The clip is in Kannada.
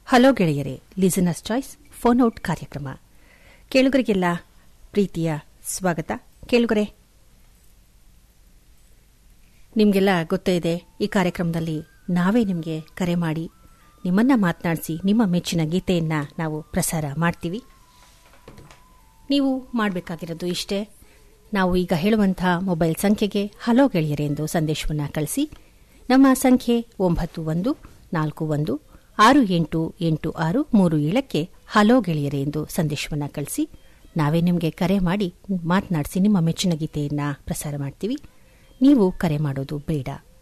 ಹಲೋ ಗೆಳೆಯರೇ ಲಿಸನರ್ಸ್ ಚಾಯ್ಸ್ ಫೋನ್ ಔಟ್ ಕಾರ್ಯಕ್ರಮ ಕೇಳುಗರಿಗೆಲ್ಲ ಪ್ರೀತಿಯ ಸ್ವಾಗತ ಕೇಳುಗರೆ ನಿಮಗೆಲ್ಲ ಗೊತ್ತೇ ಇದೆ ಈ ಕಾರ್ಯಕ್ರಮದಲ್ಲಿ ನಾವೇ ನಿಮಗೆ ಕರೆ ಮಾಡಿ ನಿಮ್ಮನ್ನ ಮಾತನಾಡಿಸಿ ನಿಮ್ಮ ಮೆಚ್ಚಿನ ಗೀತೆಯನ್ನ ನಾವು ಪ್ರಸಾರ ಮಾಡ್ತೀವಿ ನೀವು ಮಾಡಬೇಕಾಗಿರೋದು ಇಷ್ಟೇ ನಾವು ಈಗ ಹೇಳುವಂತಹ ಮೊಬೈಲ್ ಸಂಖ್ಯೆಗೆ ಹಲೋ ಗೆಳೆಯರೆ ಎಂದು ಸಂದೇಶವನ್ನು ಕಳಿಸಿ ನಮ್ಮ ಸಂಖ್ಯೆ ಒಂಬತ್ತು ಒಂದು ನಾಲ್ಕು ಒಂದು ಆರು ಎಂಟು ಎಂಟು ಆರು ಮೂರು ಏಳಕ್ಕೆ ಹಲೋ ಗೆಳೆಯರೆ ಎಂದು ಸಂದೇಶವನ್ನು ಕಳಿಸಿ ನಾವೇ ನಿಮಗೆ ಕರೆ ಮಾಡಿ ಮಾತನಾಡಿಸಿ ನಿಮ್ಮ ಮೆಚ್ಚಿನ ಗೀತೆಯನ್ನ ಪ್ರಸಾರ ಮಾಡ್ತೀವಿ ನೀವು ಕರೆ ಮಾಡೋದು ಬೇಡ